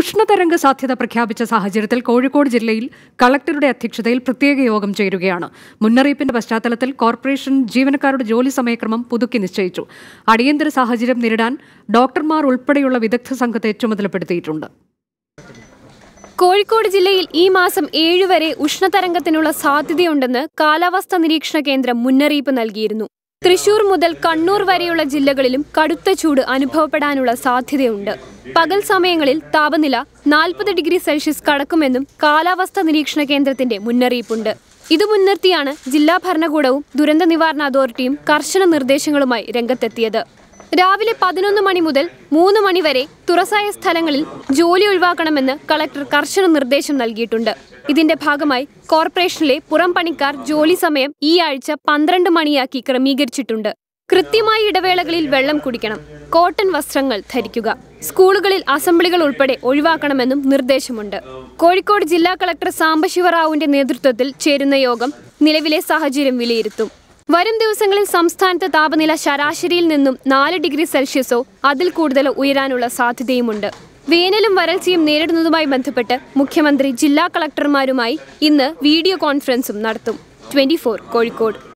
ഉഷ്ണതരംഗ സാധ്യത പ്രഖ്യാപിച്ച സാഹചര്യത്തിൽ കോഴിക്കോട് ജില്ലയിൽ കളക്ടറുടെ അധ്യക്ഷതയിൽ പ്രത്യേക യോഗം ചേരുകയാണ് മുന്നറിയിപ്പിന്റെ പശ്ചാത്തലത്തിൽ കോർപ്പറേഷൻ ജീവനക്കാരുടെ ജോലി സമയക്രമം പുതുക്കി നിശ്ചയിച്ചു അടിയന്തര സാഹചര്യം നേരിടാൻ ഡോക്ടർമാർ ഉൾപ്പെടെയുള്ള വിദഗ്ധ സംഘത്തെ ചുമതലപ്പെടുത്തിയിട്ടുണ്ട് കോഴിക്കോട് ജില്ലയിൽ ഈ മാസം ഏഴ് വരെ ഉഷ്ണതരംഗത്തിനുള്ള സാധ്യതയുണ്ടെന്ന് കാലാവസ്ഥാ നിരീക്ഷണ കേന്ദ്രം മുന്നറിയിപ്പ് നൽകിയിരുന്നു തൃശൂർ മുതൽ കണ്ണൂർ വരെയുള്ള ജില്ലകളിലും കടുത്ത ചൂട് അനുഭവപ്പെടാനുള്ള സാധ്യതയുണ്ട് പകൽ സമയങ്ങളിൽ താപനില നാൽപ്പത് ഡിഗ്രി സെൽഷ്യസ് കടക്കുമെന്നും കാലാവസ്ഥാ നിരീക്ഷണ കേന്ദ്രത്തിന്റെ മുന്നറിയിപ്പുണ്ട് ഇതു മുൻനിർത്തിയാണ് ജില്ലാ ഭരണകൂടവും ദുരന്ത നിവാരണ അതോറിറ്റിയും കർശന നിർദ്ദേശങ്ങളുമായി രംഗത്തെത്തിയത് രാവിലെ പതിനൊന്ന് മണി മുതൽ മൂന്ന് മണി വരെ തുറസായ സ്ഥലങ്ങളിൽ ജോലി ഒഴിവാക്കണമെന്ന് കളക്ടർ കർശന നിർദ്ദേശം നൽകിയിട്ടുണ്ട് ഇതിന്റെ ഭാഗമായി കോർപ്പറേഷനിലെ പുറം പണിക്കാർ ജോലി സമയം ഈ ആഴ്ച പന്ത്രണ്ട് മണിയാക്കി ക്രമീകരിച്ചിട്ടുണ്ട് കൃത്യമായ ഇടവേളകളിൽ വെള്ളം കുടിക്കണം കോട്ടൺ വസ്ത്രങ്ങൾ ധരിക്കുക സ്കൂളുകളിൽ അസംബ്ലികൾ ഉൾപ്പെടെ ഒഴിവാക്കണമെന്നും നിർദ്ദേശമുണ്ട് കോഴിക്കോട് ജില്ലാ കളക്ടർ സാംബശിവറാവുവിന്റെ നേതൃത്വത്തിൽ ചേരുന്ന യോഗം നിലവിലെ സാഹചര്യം വിലയിരുത്തും വരും ദിവസങ്ങളിൽ സംസ്ഥാനത്ത് താപനില ശരാശരിയിൽ നിന്നും നാല് ഡിഗ്രി സെൽഷ്യസോ അതിൽ കൂടുതലോ ഉയരാനുള്ള സാധ്യതയുമുണ്ട് വേനലും വരൾച്ചയും നേരിടുന്നതുമായി ബന്ധപ്പെട്ട് മുഖ്യമന്ത്രി ജില്ലാ കളക്ടർമാരുമായി ഇന്ന് വീഡിയോ കോൺഫറൻസും നടത്തും ട്വന്റി കോഴിക്കോട്